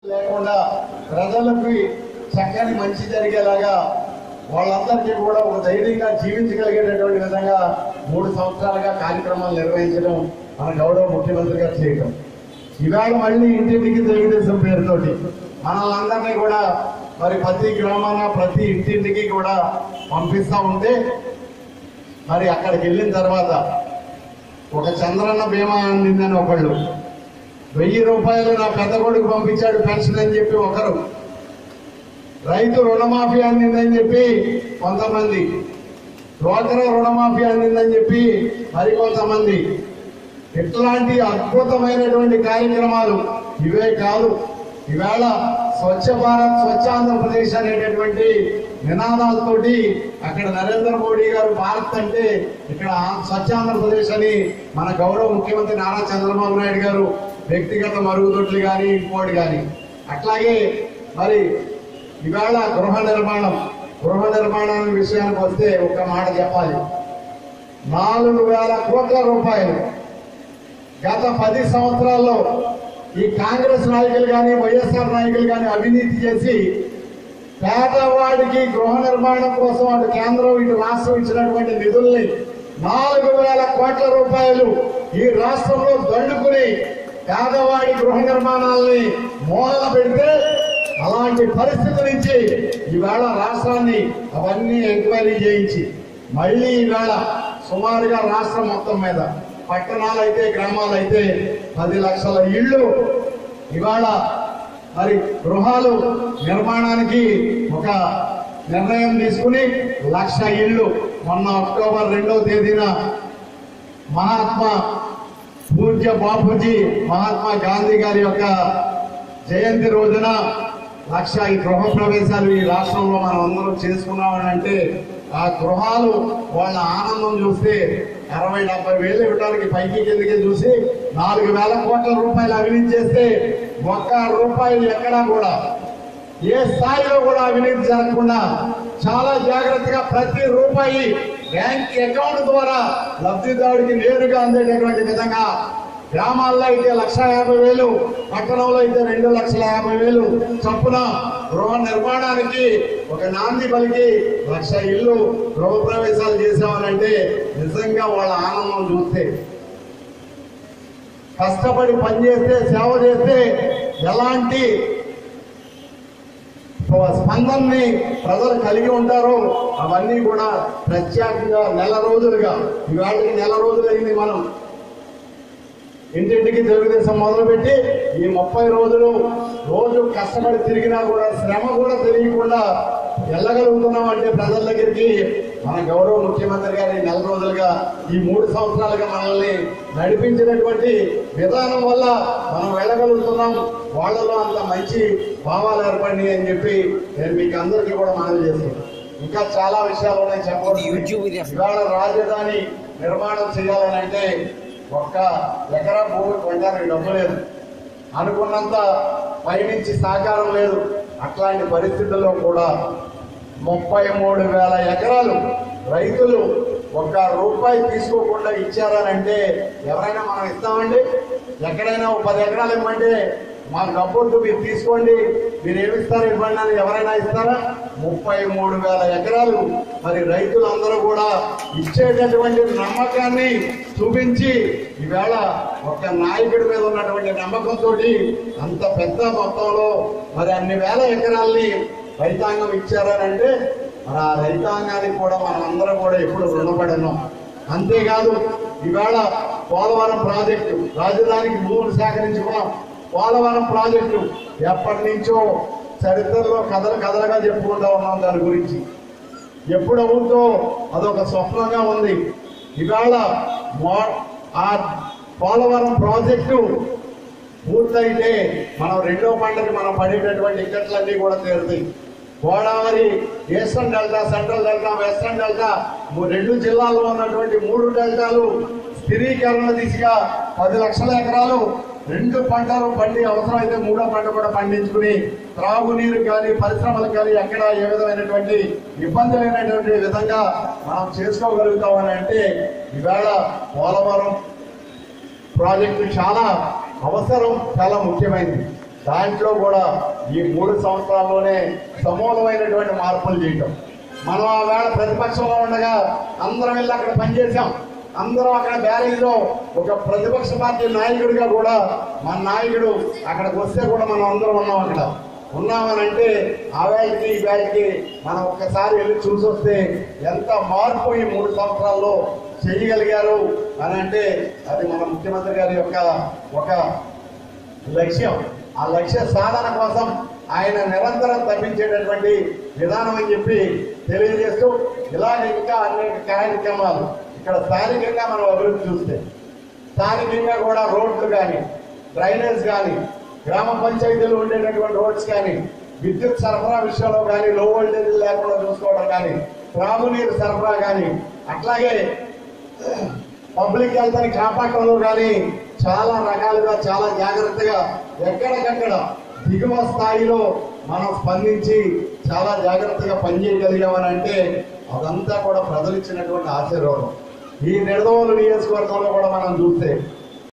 లేకుండా ప్రజలకు చక్కని మంచి జరిగేలాగా వాళ్ళందరికీ కూడా ఒక ధైర్యంగా జీవించగలిగేటటువంటి విధంగా మూడు సంవత్సరాలుగా కార్యక్రమాలు నిర్వహించడం మన గౌరవ ముఖ్యమంత్రి గారు చేయటం ఇవాళ మళ్ళీ ఇంటింటికి తెలుగుదేశం పేరుతోటి మనల్ని కూడా మరి ప్రతి గ్రామాన ప్రతి ఇంటింటికి కూడా పంపిస్తా ఉంటే మరి అక్కడికి వెళ్ళిన తర్వాత ఒక చంద్రన్న బీమా అందిందని ఒకళ్ళు వెయ్యి రూపాయలు నా పెద్ద కొడుకు పంపించాడు పెన్షన్ అని చెప్పి ఒకరు రైతు రుణమాఫీ అందిందని చెప్పి కొంతమంది డ్వాక్రా రుణమాఫీ అందిందని చెప్పి మరికొంతమంది ఇట్లాంటి అద్భుతమైనటువంటి కార్యక్రమాలు ఇవే కాదు ఈవేళ స్వచ్ఛ భారత్ స్వచ్ఛ ఆంధ్రప్రదేశ్ అనేటటువంటి నినాదాలతోటి అక్కడ నరేంద్ర మోడీ గారు భారత్ అంటే ఇక్కడ ఆ- స్వచ్ఛ ఆంధ్రప్రదేశ్ అని మన గౌరవ ముఖ్యమంత్రి నారా చంద్రబాబు నాయుడు గారు వ్యక్తిగత మరుగుదొడ్లు కానీ ఇంకోటి కానీ అట్లాగే మరి ఇవాళ గృహ నిర్మాణం గృహ నిర్మాణం విషయానికి వస్తే ఒక మాట చెప్పాలి నాలుగు వేల కోట్ల రూపాయలు గత పది సంవత్సరాల్లో ఈ కాంగ్రెస్ నాయకులు కానీ వైఎస్ఆర్ నాయకులు కానీ అవినీతి చేసి పేదవాడికి గృహ నిర్మాణం కోసం అటు కేంద్రం ఇటు రాష్ట్రం ఇచ్చినటువంటి నిధుల్ని నాలుగు వేల కోట్ల రూపాయలు ఈ రాష్ట్రంలో దండుకుని పేదవాడి గృహ నిర్మాణాలని మూలన పెడితే అలాంటి పరిస్థితి నుంచి ఈవేళ రాష్ట్రాన్ని అవన్నీ ఎంక్వైరీ చేయించి మళ్ళీ ఈవేళ సుమారుగా రాష్ట్రం మొత్తం మీద పట్టణాలైతే గ్రామాలైతే పది లక్షల ఇళ్ళు ఇవాళ మరి గృహాలు నిర్మాణానికి ఒక నిర్ణయం తీసుకుని లక్ష ఇళ్ళు మొన్న అక్టోబర్ రెండవ తేదీన మహాత్మా పూజ్య బాపూజీ మహాత్మా గాంధీ గారి యొక్క జయంతి రోజున లక్ష ఈ గృహ ప్రవేశాలు ఈ రాష్ట్రంలో మనం అందరం చేసుకున్నామని అంటే ఆ గృహాలు వాళ్ళ ఆనందం చూస్తే అరవై డెబ్బై వేలు ఇవ్వడానికి పైకి కిందకి చూసి నాలుగు వేల కోట్ల రూపాయలు అవినీతి చేస్తే ఒక్క రూపాయి ఎక్కడా కూడా ఏ స్థాయిలో కూడా అవినీతి జరగకుండా చాలా జాగ్రత్తగా ప్రతి రూపాయి బ్యాంక్ అకౌంట్ ద్వారా లబ్ధిదారుడికి నేరుగా అందేటటువంటి విధంగా గ్రామాల్లో అయితే లక్ష యాభై వేలు పట్టణంలో అయితే రెండు లక్షల యాభై వేలు చొప్పున గృహ నిర్మాణానికి ఒక నాంది పలికి లక్ష ఇల్లు గృహ ప్రవేశాలు చేశామనంటే నిజంగా వాళ్ళ ఆనందం చూస్తే కష్టపడి పనిచేస్తే సేవ చేస్తే ఎలాంటి స్పందనని ప్రజలు కలిగి ఉంటారో అవన్నీ కూడా ప్రత్యేకంగా నెల రోజులుగా ఇవాళకి నెల రోజులు అయింది మనం ఇంటింటికి తెలుగుదేశం మొదలుపెట్టి ఈ ముప్పై రోజులు రోజు కష్టపడి తిరిగినా కూడా శ్రమ కూడా తెలియకుండా వెళ్ళగలుగుతున్నాం అంటే ప్రజల దగ్గరికి మన గౌరవ ముఖ్యమంత్రి గారు ఈ నెల రోజులుగా ఈ మూడు సంవత్సరాలుగా మనల్ని నడిపించినటువంటి విధానం వల్ల మనం వెళ్ళగలుగుతున్నాం వాళ్ళలో అంత మంచి భావాలు ఏర్పడినాయి అని చెప్పి నేను మీకు అందరికీ కూడా మనవి చేస్తున్నాను ఇంకా చాలా విషయాలు ఉన్నాయి చెప్పకూడదు ఇవాళ రాజధాని నిర్మాణం చేయాలని అంటే ఒక్క ఎకరా భూమి కొనడానికి డబ్బు లేదు అనుకున్నంత పైనుంచి సహకారం లేదు అట్లాంటి పరిస్థితుల్లో కూడా ముప్పై మూడు వేల ఎకరాలు రైతులు ఒక్క రూపాయి తీసుకోకుండా ఇచ్చారనంటే ఎవరైనా మనం ఇస్తామండి ఎక్కడైనా ఒక పది ఎకరాలు ఇవ్వమంటే మాకు డబ్బొద్దు మీరు తీసుకోండి మీరు ఏమి ఇస్తారు ఇవ్వండి అని ఎవరైనా ఇస్తారా ముప్పై మూడు వేల ఎకరాలు మరి రైతులందరూ కూడా ఇచ్చేటటువంటి నమ్మకాన్ని చూపించి ఈవేళ ఒక నాయకుడి మీద ఉన్నటువంటి నమ్మకంతో అంత పెద్ద మొత్తంలో మరి అన్ని వేల ఎకరాల్ని రైతాంగం ఇచ్చారనంటే మరి ఆ రైతాంగానికి కూడా మనం అందరం కూడా ఎప్పుడు రుణపడి ఉన్నాం అంతేకాదు ఈవేళ పోలవరం ప్రాజెక్టు రాజధానికి భూములు సేకరించుకున్నాం పోలవరం ప్రాజెక్టు ఎప్పటి నుంచో చరిత్రలో కథలు కథలుగా చెప్పుకుంటా ఉన్నాం దాని గురించి ఎప్పుడు అవుతుందో అదొక స్వప్నంగా ఉంది ఇవాళ మో- ఆ పోలవరం ప్రాజెక్టు పూర్తయితే మనం రెండో పంటకి మనం పడేటటువంటి ఇక్కట్లన్నీ కూడా తీరుతాయి Godavari eastern delta central delta western delta మూ- రెండు జిల్లాల్లో ఉన్నటువంటి మూడు డెల్టాలు స్థిరీకరణ దిశగా పది లక్షల ఎకరాలు రెండు పంటలు పండి అవసరమైతే మూడో పంట కూడా పండించుకుని త్రాగునీరు కానీ పరిశ్రమలకు కానీ ఎక్కడ ఏ విధమైనటువంటి ఇబ్బంది లేనటువంటి విధంగా మనం చేసుకోగలుగుతామని అంటే ఈవేళ పోలవరం ప్రాజెక్టు చాలా అవసరం చాలా ముఖ్యమైనది దాంట్లో కూడా ఈ మూడు సంవత్సరాల్లోనే సమూలమైనటువంటి మార్పులు చేయటం మనం ఆ వేళ ప్రతిపక్షంలో ఉండగా అందరం వెళ్ళి అక్కడ పనిచేశాం అందరం అక్కడ బ్యారేజ్లో ఒక ప్రతిపక్ష పార్టీ నాయకుడిగా కూడా మన నాయకుడు అక్కడికి వస్తే కూడా మనం అందరం ఉన్నాం అక్కడ ఉన్నామనంటే ఆ వేళకి ఈ వేళకి మనం ఒక్కసారి వెళ్ళి చూసి వస్తే ఎంత మార్పు ఈ మూడు సంవత్సరాల్లో చేయగలిగారు అని అంటే అది మన ముఖ్యమంత్రి గారి యొక్క ఒక లక్ష్యం ఆ లక్ష్య సాధన కోసం ఆయన నిరంతరం తప్పించేటటువంటి విధానం అని చెప్పి తెలియజేస్తూ ఇలాగ ఇంకా అనేక కార్యక్రమాలు ఇక్కడ స్థానికంగా మనం అభివృద్ధి చూస్తే స్థానికంగా కూడా రోడ్లు కానీ డ్రైనేజ్ కానీ గ్రామ పంచాయతీలు ఉండేటటువంటి రోడ్స్ కానీ విద్యుత్ సరఫరా విషయంలో కానీ లో వోల్టేజ్ లేకుండా చూసుకోవడం కానీ త్రాగునీరు సరఫరా కానీ అట్లాగే పబ్లిక్ హెల్త్ ని కాపాడటంలో కానీ చాలా రకాలుగా చాలా జాగ్రత్తగా ఎక్కడికక్కడ దిగువ స్థాయిలో మనం స్పందించి చాలా జాగ్రత్తగా పనిచేయగలిగామని అంటే అదంతా కూడా ప్రజలు ఇచ్చినటువంటి ఆశీర్వాదం ఈ నిడదవోలు నియోజకవర్గంలో కూడా మనం చూస్తే